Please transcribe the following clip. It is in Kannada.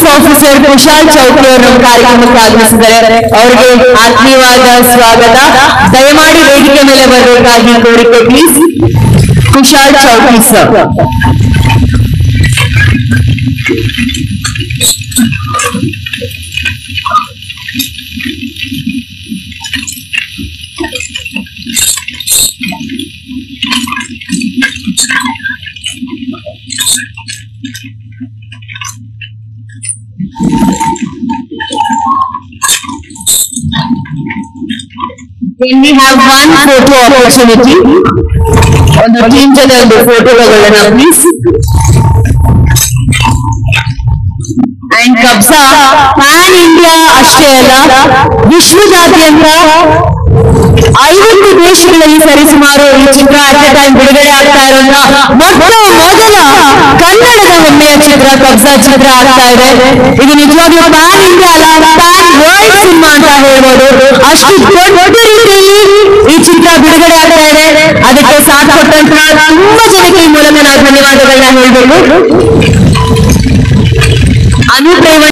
ಆಫೀಸರ್ ಕುಶಾಲ್ ಚೌಕಿ ಅವರು ನಮ್ಮ ಕಾರ್ಯಕ್ರಮಕ್ಕೆ ಆಗಮಿಸಿದ್ದಾರೆ ಅವರಿಗೆ ಆತ್ಮೀಯವಾದ ಸ್ವಾಗತ ದಯಮಾಡಿ ವೇದಿಕೆ ಮೇಲೆ ಬರಬೇಕಾಗಿ ಕೋರಿಕೆ please Kushal Chowki sir Then we have one photo opportunity. ಒಂದು ಟೀಮ್ ಜೊತೆ ಒಂದು ಫೋಟೋ ತಗೊಳ್ಳೋಣ please and Kabzaa pan India ಅಷ್ಟೇ ಅಲ್ಲ ವಿಶ್ವದಾದ್ಯಂತ ಐವತ್ತು ದೇಶಗಳಲ್ಲಿ ಸರಿಸುಮಾರು ಈ ಚಿತ್ರ ಅಟ್ ಎ ಟೈಮ್ ಬಿಡುಗಡೆ ಆಗ್ತಾ ಇರೋದ್ರಿಂದ ಮೊಟ್ಟ ಮೊದಲ ಕನ್ನಡದ ಹೆಮ್ಮೆಯ ಚಿತ್ರ ಕಬ್ಸಾ ಚಿತ್ರ ಆಗ್ತಾ ಇದೆ ಇದು ನಿಜವಾಗ್ಲೂ ಪ್ಯಾನ್ ಇಂಡಿಯಾ ಅಲ್ಲ ಪ್ಯಾನ್ ವರ್ಲ್ಡ್ ಸಿನಿಮಾ ಅಂತ ಹೇಳ್ಬೋದು ಅಷ್ಟು ದೊಡ್ಡ ರೀತಿಯಲ್ಲಿ ಈ ಚಿತ್ರ ಬಿಡುಗಡೆ ಆಗ್ತಾ ಇದೆ ಅದಕ್ಕೆ ಸಾಥ್ ಕೊಟ್ಟಂತಹ ತುಂಬಾ ಜನಕ್ಕೆ ಈ ಮೂಲಕ ನಾವು ಧನ್ಯವಾದಗಳನ್ನ ಹೇಳ್ಬೇಕು ಅನುಪ್ರೇಮ